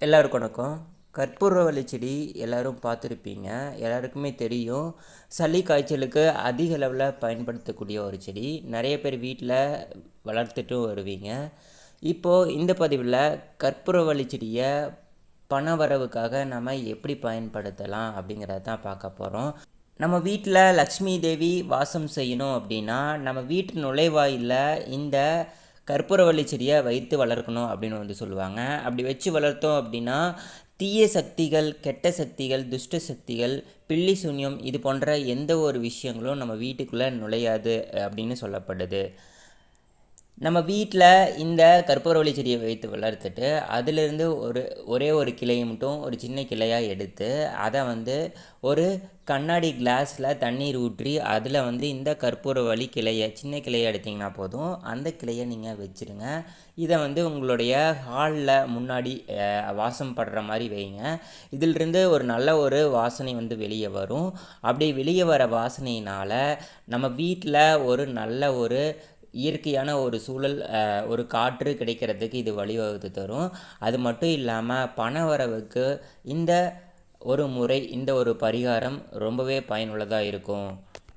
எல்லாருக்கும் வணக்கம் கற்பூரவள்ளி செடி எல்லாரும் பார்த்துருப்பீங்க எல்லாருக்குமே தெரியும் சளி காய்ச்சலுக்கு அதிக அளவில் பயன்படுத்தக்கூடிய ஒரு செடி நிறைய பேர் வீட்டில் வளர்த்துட்டும் வருவீங்க இப்போது இந்த பதிவில் கற்பூரவள்ளி செடியை பண வரவுக்காக நம்ம எப்படி பயன்படுத்தலாம் அப்படிங்கிறத தான் பார்க்க போகிறோம் நம்ம வீட்டில் லக்ஷ்மி தேவி வாசம் செய்யணும் அப்படின்னா நம்ம வீட்டு நுழைவாயிலில் இந்த கற்பூரவள்ளி செடியை வைத்து வளர்க்கணும் அப்படின்னு வந்து சொல்லுவாங்க அப்படி வச்சு வளர்த்தோம் அப்படின்னா தீய சக்திகள் கெட்ட சக்திகள் துஷ்ட சக்திகள் பில்லி சூன்யம் இது போன்ற எந்த ஒரு விஷயங்களும் நம்ம வீட்டுக்குள்ளே நுழையாது அப்படின்னு சொல்லப்படுது நம்ம வீட்டில் இந்த கற்பூரவள்ளி செடியை வைத்து வளர்த்துட்டு அதிலிருந்து ஒரு ஒரே ஒரு கிளையை மட்டும் ஒரு சின்ன கிளையாக எடுத்து அதை வந்து ஒரு கண்ணாடி கிளாஸில் தண்ணீர் ஊற்றி அதில் வந்து இந்த கற்பூரவள்ளி கிளையை சின்ன கிளையை எடுத்திங்கன்னா போதும் அந்த கிளையை நீங்கள் வச்சுருங்க இதை வந்து உங்களுடைய ஹாலில் முன்னாடி அஹ், வாசம் படுற மாதிரி வைங்க இதிலிருந்து ஒரு நல்ல ஒரு வாசனை வந்து வெளியே வரும் அப்படி வெளியே வர வாசனையினால் நம்ம வீட்டில் ஒரு நல்ல ஒரு இயற்கையான ஒரு சூழல் அஹ், ஒரு காற்று கிடைக்கிறதுக்கு இது வழிவகுத்து தரும் அது மட்டும் இல்லாமல் பண வரவுக்கு இந்த ஒரு முறை இந்த ஒரு பரிகாரம் ரொம்பவே பயனுள்ளதாக இருக்கும்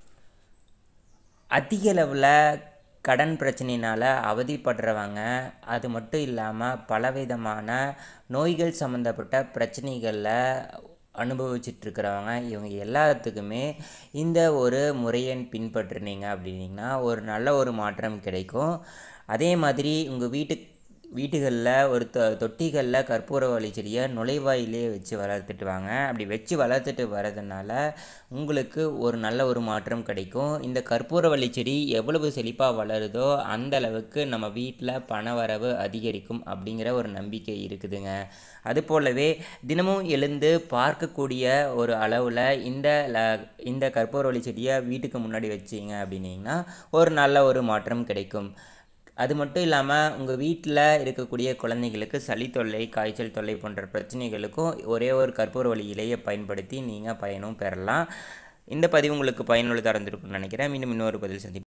அதிக அளவில் கடன் பிரச்சனையினால் அவதிப்படுறவங்க அது மட்டும் இல்லாமல் பலவிதமான நோய்கள் சம்மந்தப்பட்ட பிரச்சனைகளில் அனுபவிச்சிட்ருக்கிறவங்க இவங்க எல்லாத்துக்குமே இந்த ஒரு முறையை பின்பற்றுனீங்க அப்படின்னீங்கன்னா ஒரு நல்ல ஒரு மாற்றம் கிடைக்கும் அதே மாதிரி உங்கள் வீட்டு வீட்டுகளில் ஒரு தொ தொட்டிகளில் கற்பூரவள்ளி செடியை நுழைவாயிலே வச்சு வளர்த்துட்டு வாங்க அப்படி வச்சு வளர்த்துட்டு வரதுனால உங்களுக்கு ஒரு நல்ல ஒரு மாற்றம் கிடைக்கும் இந்த கற்பூரவள்ளி செடி எவ்வளவு செழிப்பாக வளருதோ அந்த அளவுக்கு நம்ம வீட்டில் பண வரவு அதிகரிக்கும் அப்படிங்கிற ஒரு நம்பிக்கை இருக்குதுங்க அது போலவே தினமும் எழுந்து பார்க்கக்கூடிய ஒரு அளவில் இந்த ல இந்த கற்பூரவள்ளி செடியை வீட்டுக்கு முன்னாடி வச்சிங்க அப்படின்னீங்கன்னா ஒரு நல்ல ஒரு மாற்றம் கிடைக்கும் அது மட்டும் இல்லாமல் உங்கள் வீட்டில் இருக்கக்கூடிய குழந்தைங்களுக்கு சளி தொல்லை காய்ச்சல் தொல்லை போன்ற பிரச்சனைகளுக்கும் ஒரே ஒரு கற்பூரவள்ளி இலையை பயன்படுத்தி நீங்கள் பயனும் பெறலாம் இந்த பதிவு உங்களுக்கு பயனுள்ளதாக இருந்திருக்கும்னு நினைக்கிறேன் மீண்டும் இன்னொரு பதில் சந்திப்போம்